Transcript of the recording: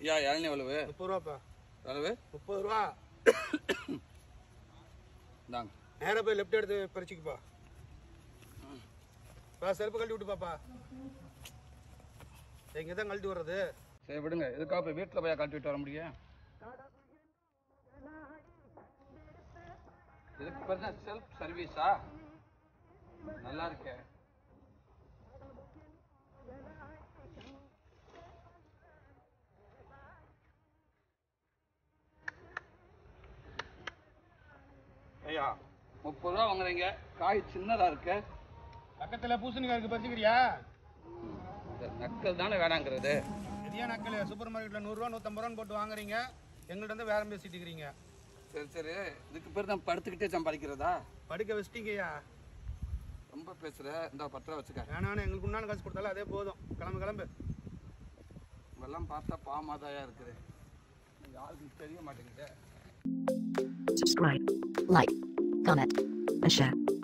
ஐயா இளநீ எவ்வளவு முப்பது ரூபாப்பா எவ்வளவு முப்பது ரூபா இந்தாங்க நேரா போய் லெஃப்ட் எடுத்து பறிச்சுக்குப்பா பா செருப்பு கழட்டி விட்டு பாப்பா இங்கே தான் கழட்டி வர்றது சரி விடுங்க எதுக்காக போய் வீட்டில் போய் கழட்டிட்டு வர முடியும் இதுக்கு பேர் தான் செல்ஃப் சர்வீஸா நல்லா இருக்கே ஐயா முப்பது ரூபா வாங்குறீங்க காய் சின்னதா இருக்கு பக்கத்தில் பூசணிக்காய் இருக்கு பறிச்சுக்கிறியா இந்த நக்கல் தானே வேணாங்கிறது பெரிய நக்கல் சூப்பர் மார்க்கெட்டில் நூறுரூவா நூற்றம்பது ரூபான்னு போட்டு வாங்குறீங்க எங்கள்கிட்ட வந்து வேற பேசிட்டு இருக்கிறீங்க சரி சரி இதுக்கு பேர் தான் படுத்துக்கிட்டே சம்பாதிக்கிறதா படுக்க வச்சிட்டீங்கய்யா ரொம்ப பேசுற இந்த பத்து ரூபா வச்சுக்க வேணான்னு எங்களுக்கு உண்டான காசு கொடுத்தாலும் அதே போதும் கிளம்பு கிளம்பு இதெல்லாம் பார்த்தா பாமாதாயா இருக்குது யாருக்கும் தெரிய மாட்டேங்குது subscribe, like, comment, and share.